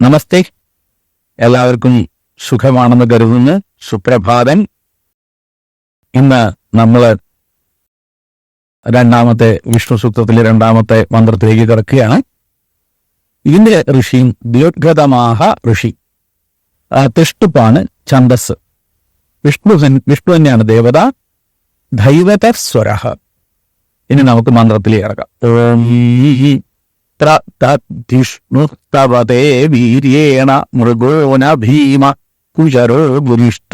നമസ്തേ എല്ലാവർക്കും സുഖമാണെന്ന് കരുതുന്നു സുപ്രഭാതൻ ഇന്ന് നമ്മൾ രണ്ടാമത്തെ വിഷ്ണു സൂക്തത്തിലെ രണ്ടാമത്തെ മന്ത്രത്തിലേക്ക് കിടക്കുകയാണ് ഇതിന്റെ ഋഷിയും ദീർഘതമാഹ ഋഷി ആ, തിഷ്ടുപ്പാണ് ഛന്ദസ് വിഷ്ണു തൻ- വിഷ്ണു തന്നെയാണ് ദേവത ദൈവത സ്വരഹ ഇനി നമുക്ക് മന്ത്രത്തിലേക്ക് കിടക്കാം ഓം ത്ര തദ്ധിഷ്ണു തവതേ വീര്യേണ മൃഗോന ഭീമ കുശരോ ഗുരിഷ്ട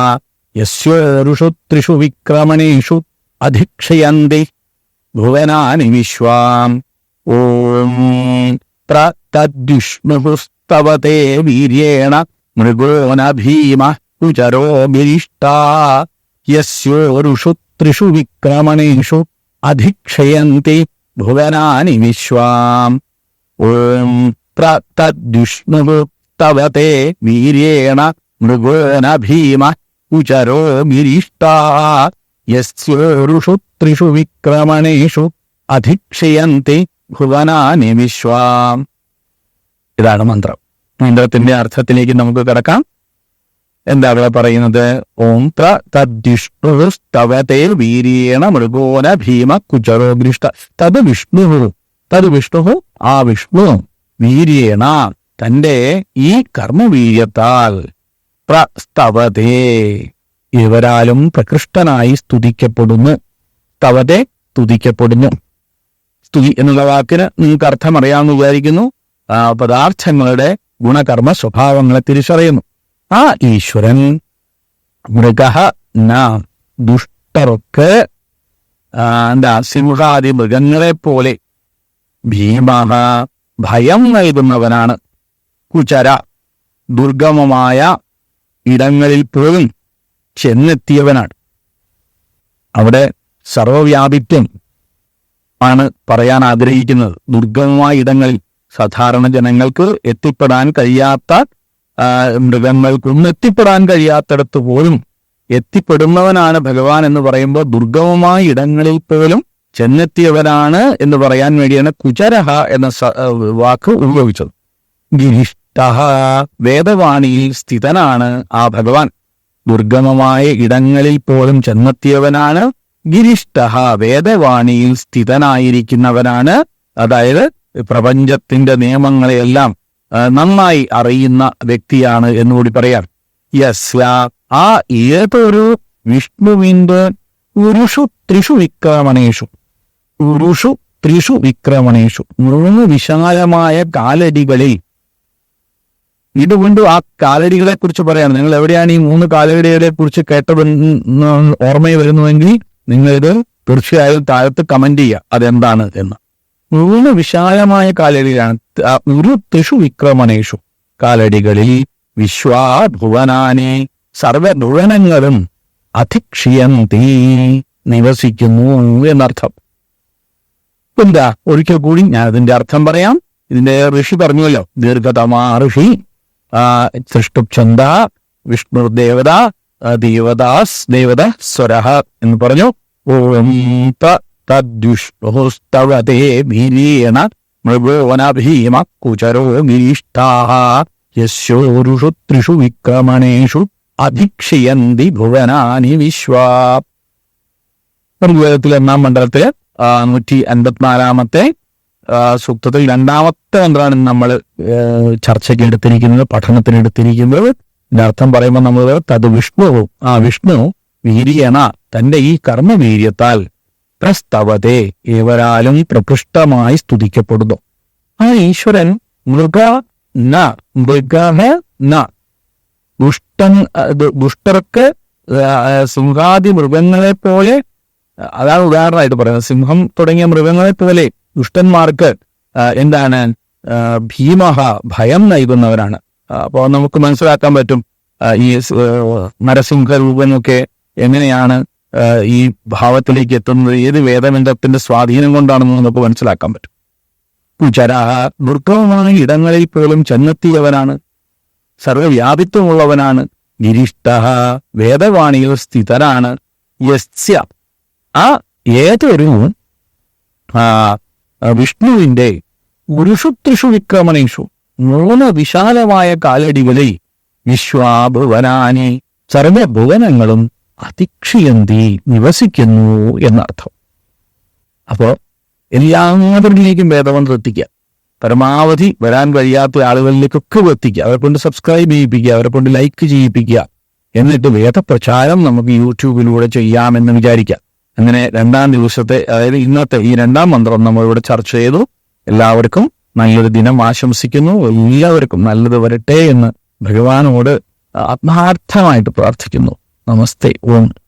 യസ്യേഷു ത്രിഷു വിക്രമണേഷു അധിക്ഷയന്തി ഭുവനാനി വിശ്വാം ഓം ത്ര തദ്വിഷ്ണുസ്തവതേ വീര്യേണ മൃഗോന ഭീമ കുചരോ ഗിരിഷ്ട യസ്യോരുഷു ത്രിഷു വിക്രമണേഷു അധിക്ഷയന്തി ഭുവനാനി വിശ്വാം ഓം ത്ര തദ്വിഷ്ണു തവ തേ വീര്യേണ മൃഗോന ഭീമ കുചരോ ഗിരിഷ്ട യസ്യോരുഷു ത്രിഷു വിക്രമണേഷു അധിക്ഷയന്തി ഭുവനാനി വിശ്വാം ഇതാണ് മന്ത്രം മന്ത്രത്തിന്റെ അർത്ഥത്തിലേക്ക് നമുക്ക് കിടക്കാം എന്താ അവിടെ പറയുന്നത് ഓം ത്ര തദ്വിഷ്ണുസ്തവതേ വീര്യേണ മൃഗോന ഭീമ കുചരോ ഗൃഷ്ട തത് വിഷ്ണു തത് വിഷ്ണു ആ വിഷ്ണു വീര്യേണ തന്റെ ഈ കർമ്മവീര്യത്താൽ പ്രസ്തവതേ ഇവരാലും പ്രകൃഷ്ടനായി സ്തുതിക്കപ്പെടുന്നു സ്തവതെ സ്തുതിക്കപ്പെടുന്നു സ്തുതി എന്നുള്ള വാക്കിന് നിങ്ങൾക്ക് അർത്ഥം അറിയാമെന്ന് വിചാരിക്കുന്നു ആ പദാർത്ഥങ്ങളുടെ ഗുണകർമ്മ സ്വഭാവങ്ങളെ തിരിച്ചറിയുന്നു ആ ഈശ്വരൻ മൃഗ ന ദുഷ്ടർക്ക് ആ, എന്താ സിംഹാദി മൃഗങ്ങളെ പോലെ ഭീമഹ ഭയം നൽകുന്നവനാണ് കുചര ദുർഗമമായ ഇടങ്ങളിൽ പോലും ചെന്നെത്തിയവനാണ് അവിടെ സർവവ്യാപിത്വം ആണ് പറയാൻ ആഗ്രഹിക്കുന്നത് ദുർഗമമായ ഇടങ്ങളിൽ സാധാരണ ജനങ്ങൾക്ക് എത്തിപ്പെടാൻ കഴിയാത്ത ആ, മൃഗങ്ങൾക്കൊന്നും എത്തിപ്പെടാൻ കഴിയാത്തിടത്ത് പോലും എത്തിപ്പെടുന്നവനാണ് ഭഗവാൻ എന്ന് പറയുമ്പോൾ ദുർഗമമായ ഇടങ്ങളിൽ പോലും ചെന്നെത്തിയവനാണ് എന്ന് പറയാൻ വേണ്ടിയാണ് കുചരഹ എന്ന സ- ആ, വാക്ക് ഉപയോഗിച്ചത് ഗിരിഷ്ട വേദവാണിയിൽ സ്ഥിതനാണ് ആ ഭഗവാൻ ദുർഗമമായ ഇടങ്ങളിൽ പോലും ചെന്നെത്തിയവനാണ് ഗിരിഷ്ട വേദവാണിയിൽ സ്ഥിതനായിരിക്കുന്നവനാണ് അതായത് പ്രപഞ്ചത്തിന്റെ നിയമങ്ങളെയെല്ലാം ആ, നന്നായി അറിയുന്ന വ്യക്തിയാണ് എന്നുകൂടി പറയാം യസ്യ ആ ഏതൊരു വിഷ്ണുവിന്റെ ഉരുഷു ത്രിഷു വിക്രമണേഷു ഉരുഷു ത്രിഷു വിക്രമണേഷു മൂന്ന് വിശാലമായ കാലടികളിൽ ഇതുകൊണ്ട് ആ കാലടികളെ കുറിച്ച് പറയാണ് നിങ്ങൾ എവിടെയാണ് ഈ മൂന്ന് കാലടികളെ കുറിച്ച് കേട്ടതെന്ന് ഓർമ്മയിൽ വരുന്നുവെങ്കിൽ നിങ്ങൾ ഇത് തീർച്ചയായും താഴത്ത് കമന്റ് ചെയ്യുക അതെന്താണ് എന്ന് മൂന്ന് വിശാലമായ കാലടികളാണ് ത- ഒരു ത്രിഷു വിക്രമണേഷു കാലടികളിൽ വിശ്വാഭുവനാനെ സർവഭുവനങ്ങളും അധിക്ഷിയന്തി നിവസിക്കുന്നു എന്നർത്ഥം എന്താ ഒരിക്കൽ കൂടി ഞാൻ അതിന്റെ അർത്ഥം പറയാം ഇതിന്റെ ഋഷി പറഞ്ഞുവല്ലോ ദീർഘതമാ ഋഷി ആ, സൃഷ്ടുച്ഛന്ദ വിഷ്ണു ദേവത ആ, ദേവദാസ് ദേവത സ്വരഹ എന്ന് പറഞ്ഞു ഓം ത തദ്വിഷ്ണുസ്തവതേ ഭീരീണ മൃഗോനഭീമ കുചരോ ഗിരീഷ്ടാ യശോരുഷു ത്രിഷു വിക്രമണേഷു അധിക്ഷയന്തി ഭുവനാനി വിശ്വാ ഋഗ്വേദത്തിലെ ഒന്നാം മണ്ഡലത്തില് ആ, നൂറ്റി അൻപത്തിനാലാമത്തെ ആ, സൂക്തത്തിൽ രണ്ടാമത്തെ മന്ത്രമാണ് നമ്മൾ ചർച്ചയ്ക്ക് എടുത്തിരിക്കുന്നത് പഠനത്തിന് എടുത്തിരിക്കുന്നത് ഇതിന്റെ അർത്ഥം പറയുമ്പോൾ നമ്മൾ തത് വിഷ്ണു ആ വിഷ്ണു വീര്യണ തന്റെ ഈ കർമ്മവീര്യത്താൽ പ്രസ്തവതെ ഏവരാലും പ്രകൃഷ്ടമായി സ്തുതിക്കപ്പെടുന്നു ആ ഈശ്വരൻ മൃഗ ന മൃഗഹ ന ദുഷ്ടൻ അത് ദുഷ്ടർക്ക് ആ, സിംഹാദി മൃഗങ്ങളെ പോലെ അതാണ് ഉദാഹരണമായിട്ട് പറയുന്നത് സിംഹം തുടങ്ങിയ മൃഗങ്ങളെ പോലെ ദുഷ്ടന്മാർക്ക് ആ, എന്താണ് ആ, ഭീമഹ ഭയം നൽകുന്നവരാണ് അപ്പോൾ നമുക്ക് മനസ്സിലാക്കാൻ പറ്റും ആ, ഈ സ്- ഏഹ് നരസിംഹ രൂപനൊക്കെ എങ്ങനെയാണ് ആ, ഈ ഭാവത്തിലേക്ക് എത്തുന്നത് ഏത് വേദബന്ധത്തിന്റെ സ്വാധീനം കൊണ്ടാണെന്ന് നമുക്ക് മനസ്സിലാക്കാൻ പറ്റും കുചര ദുർഗമമായ ഇടങ്ങളിൽ പോലും ചെന്നെത്തിയവനാണ് സർവവ്യാപിത്വമുള്ളവനാണ് ഗിരിഷ്ട വേദവാണിയിൽ സ്ഥിതനാണ് യസ്യ ആ ഏതൊരു ആ, വിഷ്ണുവിന്റെ ഉരുഷു ത്രിഷു വിക്രമണേഷു മൂന്ന് വിശാലമായ കാലടികളിൽ വിശ്വാഭുവനാനി സർവഭുവനങ്ങളും അതിക്ഷയന്തി നിവസിക്കുന്നു എന്നർത്ഥം അപ്പോ എല്ലാവരിലേക്കും വേദമന്ത്രം എത്തിക്കുക പരമാവധി വരാൻ കഴിയാത്ത ആളുകളിലേക്കൊക്കെ എത്തിക്കുക അവരെ കൊണ്ട് സബ്സ്ക്രൈബ് ചെയ്യിപ്പിക്കുക അവരെ കൊണ്ട് ലൈക്ക് ചെയ്യിപ്പിക്കുക എന്നിട്ട് വേദപ്രചാരം നമുക്ക് യൂട്യൂബിലൂടെ ചെയ്യാമെന്ന് വിചാരിക്കാം അങ്ങനെ രണ്ടാം ദിവസത്തെ അതായത് ഇന്നത്തെ ഈ രണ്ടാം മന്ത്രം നമ്മളിവിടെ ചർച്ച ചെയ്തു എല്ലാവർക്കും നല്ലൊരു ദിനം ആശംസിക്കുന്നു എല്ലാവർക്കും നല്ലത് വരട്ടെ എന്ന് ഭഗവാനോട് ആത്മാർത്ഥമായിട്ട് പ്രാർത്ഥിക്കുന്നു നമസ്തേ ഓം